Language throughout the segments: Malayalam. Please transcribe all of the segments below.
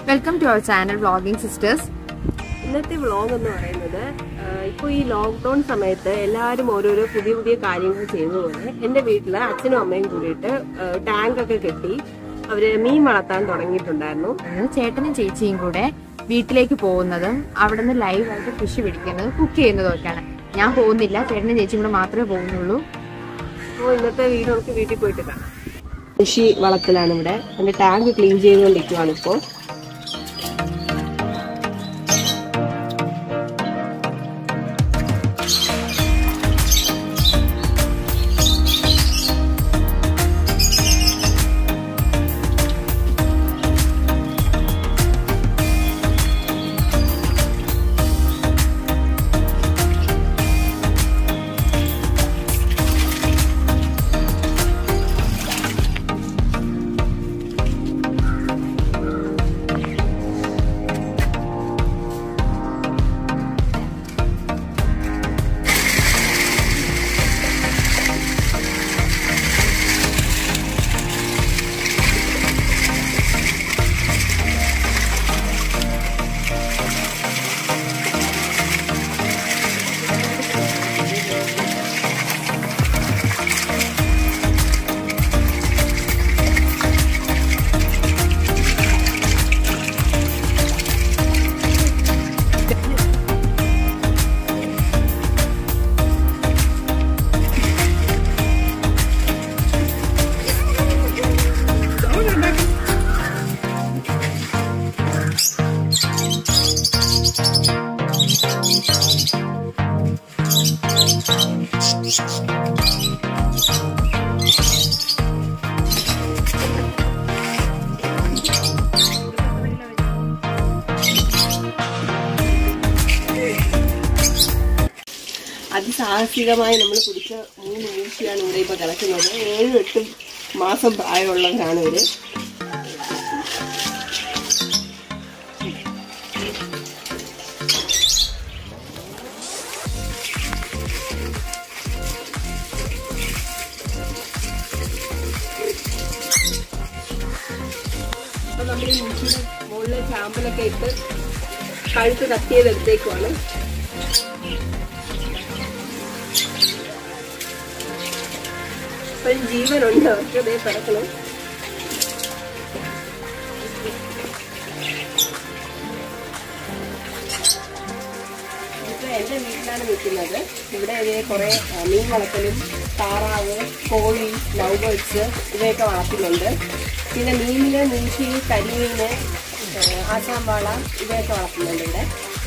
welcome to our channel vlogging sisters ഇന്നത്തെ വ്ളോഗ് എന്ന് പറയുന്നത് ഇപ്പോൾ ഈ ലോക്ക്ഡൌൺ സമയത്ത് എല്ലാവരും ഓരോരോ പുതിയ പുതിയ കാര്യങ്ങൾ ചെയ്തതുപോലെ എൻ്റെ വീട്ടിൽ അച്ഛനും അമ്മയും കൂടിയിട്ട് ടാങ്ക് ഒക്കെ കെട്ടി അവര് മീൻ വളർത്താൻ തുടങ്ങിയിട്ടുണ്ടായിരുന്നു ചേട്ടനും ചേച്ചിയും കൂടെ വീട്ടിലേക്ക് പോകുന്നതും അവിടെ നിന്ന് ലൈവായിട്ട് ഫിഷ് പിടിക്കുന്നതും കുക്ക് ചെയ്യുന്നതും ഒക്കെയാണ് ഞാൻ പോകുന്നില്ല ചേട്ടനും ചേച്ചിയും കൂടെ മാത്രമേ പോകുന്നുള്ളൂ അപ്പോൾ ഇന്നത്തെ വീട് നമുക്ക് വീട്ടിൽ പോയിട്ട് കാണാം കൃഷി വളത്തിലാണ് ഇവിടെ എൻ്റെ ടാങ്ക് ക്ലീൻ ചെയ്തുകൊണ്ടിരിക്കുവാണ് ഇപ്പോൾ അതിസാഹസികമായി നമ്മൾ പിടിച്ച മൂന്ന് മൂശിയാണ് ഇവിടെ ഇപ്പോൾ കിടക്കുന്നത് ഏഴും എട്ടും മാസം പ്രായമുള്ളവരാണ് ഇവര് അപ്പൊ നമ്മൾ ഈ മൂശിയുടെ മുകളിലെ ചാമ്പലൊക്കെ ഇട്ട് കഴുത്ത് കത്തിയതെടുത്തേക്കുവാണ് ഇപ്പോഴും ജീവനുണ്ട് അവർക്ക് ഇതേ കിടക്കണം ഇപ്പൊ എന്റെ വീട്ടിലാണ് നിൽക്കുന്നത് ഇവിടെ ഇതേ കുറെ ആ, മീൻ വളർത്തലും താറാവ് കോഴി ലവ് ബേർഡ്സ് ഇവയൊക്കെ വളർത്തുന്നുണ്ട് പിന്നെ മീനില് നീശി കരിമീന് ആ, ആശാമ്പാള ഇവയൊക്കെ വളർത്തുന്നുണ്ട് ഇവിടെ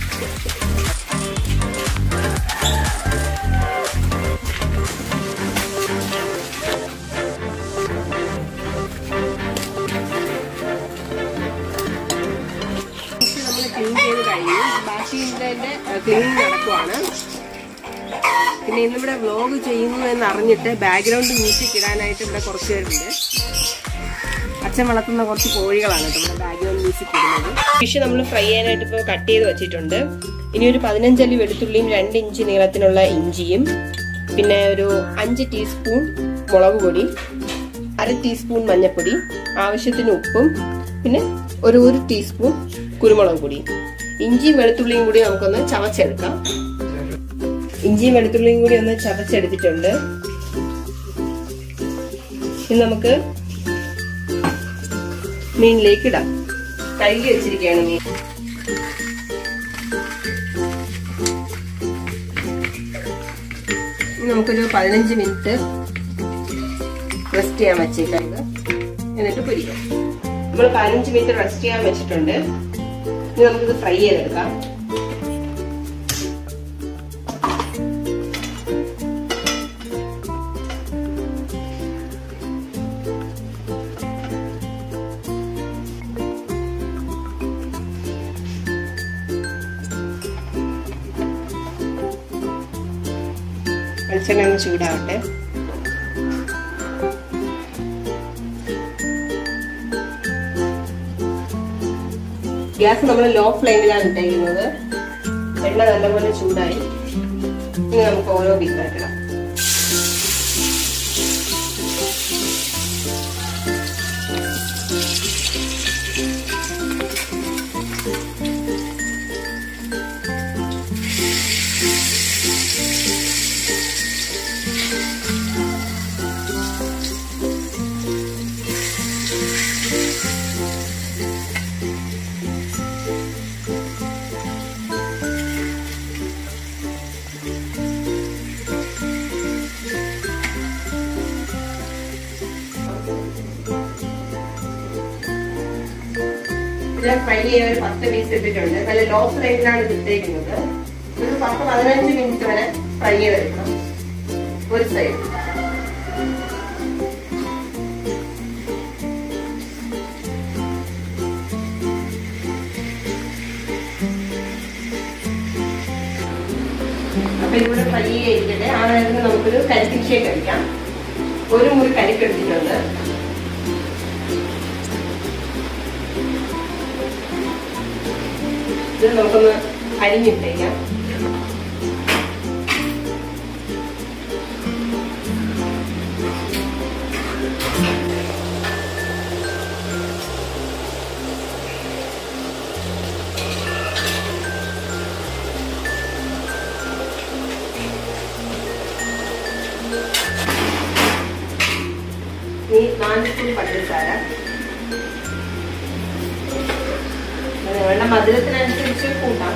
നമ്മൾ ക്ലീൻ ചെയ്ത് കഴിഞ്ഞു ബാക്കി ഇതിന്റെ ക്ലീനിങ് നടക്കുവാണ് പിന്നെ ഇന്നിവിടെ വ്ലോഗ് ചെയ്യുന്നു എന്ന് അറിഞ്ഞിട്ട് ബാക്ക്ഗ്രൗണ്ട് മ്യൂസിക് ഇടാനായിട്ട് ഇവിടെ കുറച്ച് പേരുണ്ട് അച്ഛൻ വളർത്തുന്ന കുറച്ച് കോഴികളാണ് കേട്ടോ ഇവിടെ ബാക്ക്ഗ്രൗണ്ട് മ്യൂസിക് ഇടുന്നത് ഫിഷ് നമ്മൾ ഫ്രൈ ചെയ്യാനായിട്ട് ഇപ്പോൾ കട്ട് ചെയ്ത് വെച്ചിട്ടുണ്ട് ഇനി ഒരു പതിനഞ്ചല്ലി വെളുത്തുള്ളിയും രണ്ട് ഇഞ്ച് നീളത്തിനുള്ള ഇഞ്ചിയും പിന്നെ ഒരു അഞ്ച് ടീസ്പൂൺ മുളക് പൊടി അര ടീസ്പൂൺ മഞ്ഞൾപ്പൊടി ആവശ്യത്തിന് ഉപ്പും പിന്നെ ഒരു ഒരു ടീസ്പൂൺ കുരുമുളക് പൊടി ഇഞ്ചിയും വെളുത്തുള്ളിയും കൂടി നമുക്കൊന്ന് ചവച്ചെടുക്കാം ഇഞ്ചിയും വെളുത്തുള്ളിയും കൂടി ഒന്ന് ചതച്ചെടുത്തിട്ടുണ്ട് ഇനി നമുക്ക് മീനിലേക്ക് ഇടാം കഴുകി വെച്ചിരിക്കുകയാണ് മീൻ ഇനി നമുക്കൊരു പതിനഞ്ച് മിനിറ്റ് റെസ്റ്റ് ചെയ്യാൻ വെച്ചേക്കാം ഇത് എന്നിട്ട് പൊരിക്കാം നമ്മൾ പതിനഞ്ച് മിനിറ്റ് റെസ്റ്റ് ചെയ്യാൻ വെച്ചിട്ടുണ്ട് ഇനി നമുക്കിത് ഫ്രൈ ചെയ്തെടുക്കാം വെളിച്ചെണ്ണ ഒന്ന് ചൂടാവട്ടെ ഗ്യാസ് നമ്മൾ ലോ ഫ്ലെയിമിലാണ് ഇട്ടേക്കുന്നത് എണ്ണ നല്ലപോലെ ചൂടായി ഇനി നമുക്ക് ഓരോ പീസായിട്ടിടാം ഇത് ഫ്രൈ ചെയ്യാൻ ഒരു പത്ത് പീസ് ഇട്ടിട്ടുണ്ട് നല്ല ലോ ഫ്ലെയിമിലാണ് ഇത് ഇട്ടേക്കുന്നത് ഒരു പത്ത് പതിനഞ്ച് മിനിറ്റ് വരെ ഫ്രൈ ചെയ്തെടുക്കണം ഒരു സൈഡ് അപ്പൊ ഇവിടെ ഫ്രൈ ചെയ്തിട്ട് ആ നേരത്ത് നമുക്കൊരു കരിക്കിഷേ കഴിക്കാം ഒരു മുറി കരിക്ക് എടുത്തിട്ടുണ്ട് ഇത് നമുക്കൊന്ന് അരിഞ്ഞിട്ടേക്കാം ഈ നാല് സ്പൂൺ പഞ്ചസാര നിങ്ങളുടെ മധുരത്തിനനുസരിച്ച് കൂട്ടാം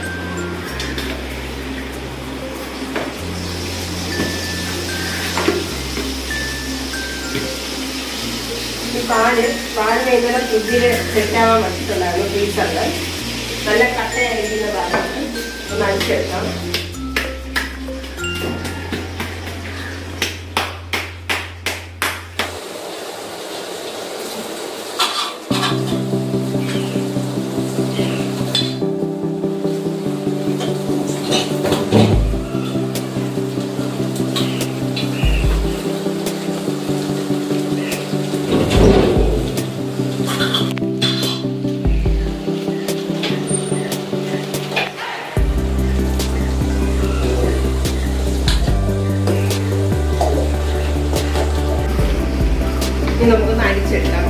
ഈ പാല് പാലിന് ഇന്നലെ ഫ്രിഡ്ജിൽ സെറ്റാവാൻ വെച്ചിട്ടുണ്ടായിരുന്നു ഫ്രീസറിൽ നല്ല കട്ടയരിക്കുന്ന പാലാണ് ഒന്ന് അടിച്ചെടുക്കാം ഇനി നമുക്കൊന്ന് അടിച്ചെടുക്കാം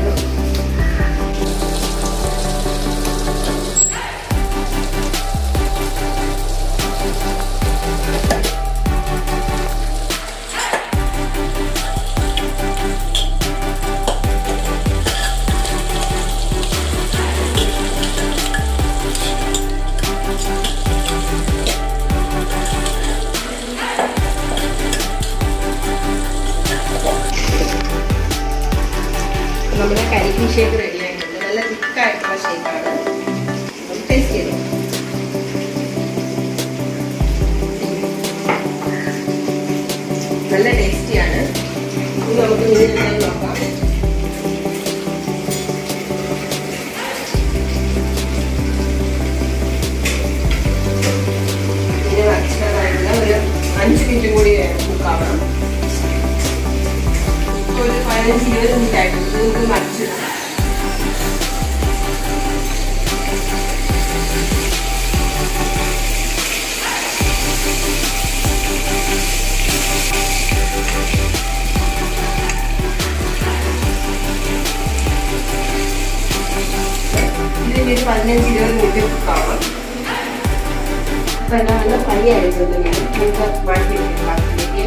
നമ്മുടെ കരിക്കിൻ ഷേക്ക് റെഡി ആയിട്ടുണ്ട് നല്ല തിക്കായിട്ടുള്ള ഷേക്കാണ് ടേസ്റ്റ് ചെയ്തു നല്ല ടേസ്റ്റിയാണ് ഇനി നമുക്ക് ഇതിനെല്ലാം നോക്കാം ഇതിന് വച്ചതായിട്ടുള്ള ഒരു അഞ്ച് മിനിറ്റ് കൂടി കുക്കാവണം ഇപ്പൊ ഒരു പതിനഞ്ച് ഇരുപത് മിനിറ്റ് ആയിട്ടുണ്ട് ഇത് മറിച്ചിടാം ഇതിന് ഒരു പതിനഞ്ച് ഇരുപത് മിനിറ്റ് കുക്കാവണം അപ്പൊ എല്ലാം നല്ല ഫ്രൈ ആയിട്ടുണ്ട് ഞാൻ നമുക്ക് മാറ്റി വെക്കാം ബാക്കിലേക്ക്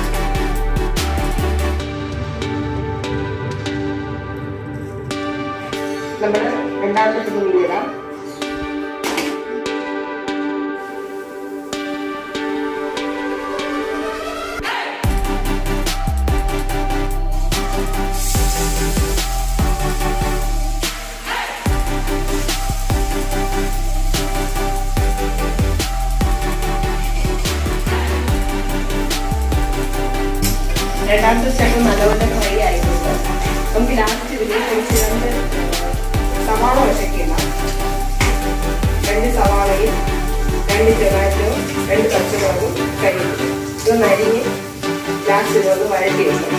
നമ്മൾ രണ്ടാമത്തെ തുണി ഇടാം രണ്ടാമത്തെ സ്റ്റെപ്പ് നല്ലപോലെ ഫ്രൈ ആയിട്ടുണ്ട് നമുക്ക് ലാസ്റ്റ് ഇതിൽ കുറച്ച് രണ്ട് സവാള വശക്കില്ല രണ്ട് സവാളയും രണ്ട് ടൊമാറ്റോ രണ്ട് പച്ചമുളകും കരിയും ഇതൊന്ന് അരിഞ്ഞ് ലാസ്റ്റ് ഇതൊന്ന് വഴറ്റി വെക്കണം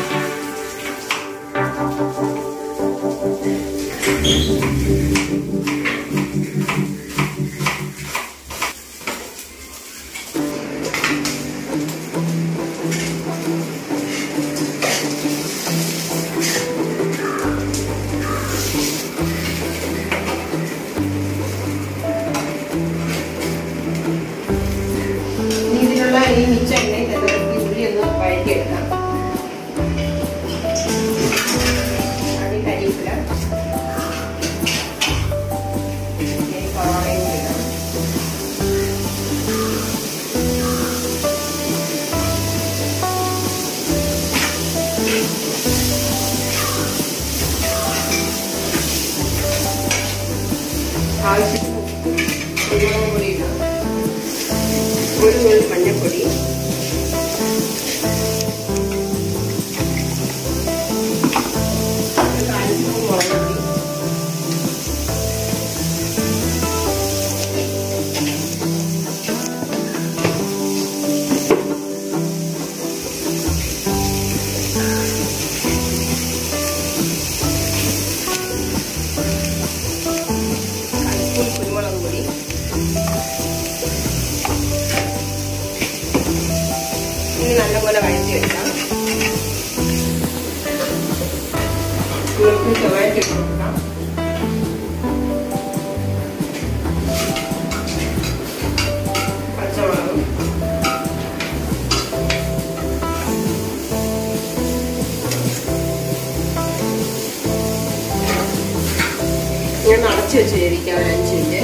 ഇനി ഇതിലുള്ള ഈ മിച്ച എണ്ണയിൽ തന്നെ നമുക്ക് ഉള്ളി ഒന്ന് വഴറ്റിയെടുക്കാം ആദ്യം കരിവേപ്പില ആവശ്യത്തിന് കുരുമുളക് പൊടി ഇടാം ഒരു നുള്ളി മഞ്ഞൾപ്പൊടി ഒരു കാൽ സ്പൂൺ മുളക് പൊടി കാൽ സ്പൂൺ കുരുമുളക് പൊടി ഇനി നല്ലപോലെ വഴറ്റി വെക്കാം നമുക്ക് ടൊമാറ്റോ ഇട്ട് കൊടുക്കാം പച്ചമുളകും ഞാൻ അടച്ചു വെച്ച് വേവിക്കാം ഒരു അഞ്ച് മിനിറ്റ്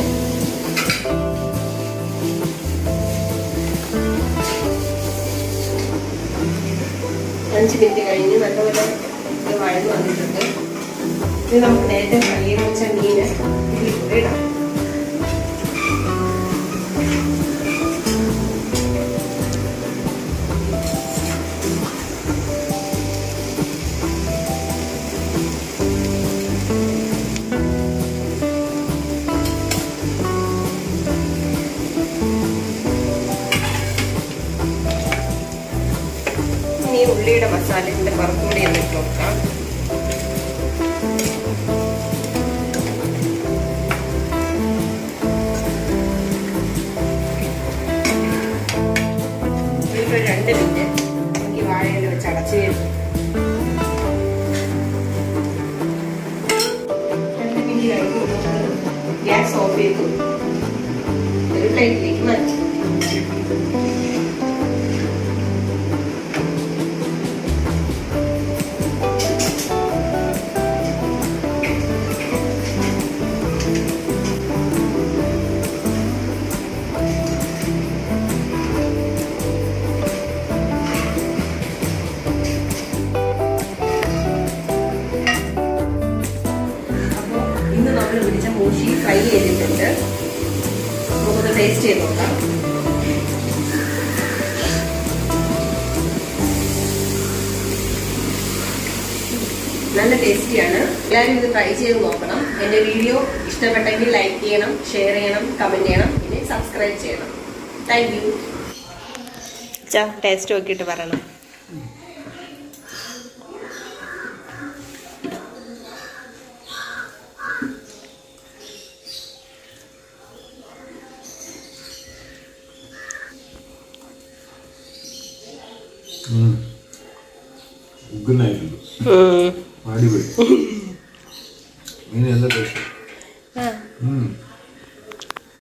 അഞ്ച് മിനിറ്റ് കഴിഞ്ഞ് നല്ലപോലെ ഇത് വഴന്ന് വന്നിട്ടുണ്ട് ഇത് നമുക്ക് നേരത്തെ ഫ്രൈ ചെയ്ത് വെച്ച മീന് ഇതിൽ കൂടെ ഇടാം ഇനി ഈ ഉള്ളിയുടെ മസാല ഇതിന്റെ പുറത്തുകൂടി ഒന്ന് ഇട്ട് കൊടുക്കാം ഇനിയിപ്പോ ഒരു രണ്ട് മിനിറ്റ് നമുക്ക് ഈ വാഴയില വെച്ച് അടച്ച് കഴിഞ്ഞു രണ്ട് മിനിറ്റ് കഴിഞ്ഞു ഗ്യാസ് ഓഫ് ചെയ്തു ഒരു പ്ലേറ്റിലേക്ക് മാറ്റി അപ്പോൾ ഇന്ന് നമ്മൾ പിടിച്ച മൂഷി ഫ്രൈ ചെയ്തിട്ടുണ്ട് നമുക്കൊന്ന് ടേസ്റ്റ് ചെയ്ത് നോക്കാം നല്ല ടേസ്റ്റിയാണ് എല്ലാവരും ഇത് ട്രൈ ചെയ്ത് നോക്കണം എൻ്റെ വീഡിയോ ഇഷ്ടപ്പെട്ടെങ്കിൽ ലൈക്ക് ചെയ്യണം ഷെയർ ചെയ്യണം കമൻറ്റ് ചെയ്യണം പിന്നെ സബ്സ്ക്രൈബ് ചെയ്യണം താങ്ക് യു ടേസ്റ്റ് നോക്കിയിട്ട് പറയണം ഉഗ്ഗനായിട്ടുണ്ട് അടിപൊളി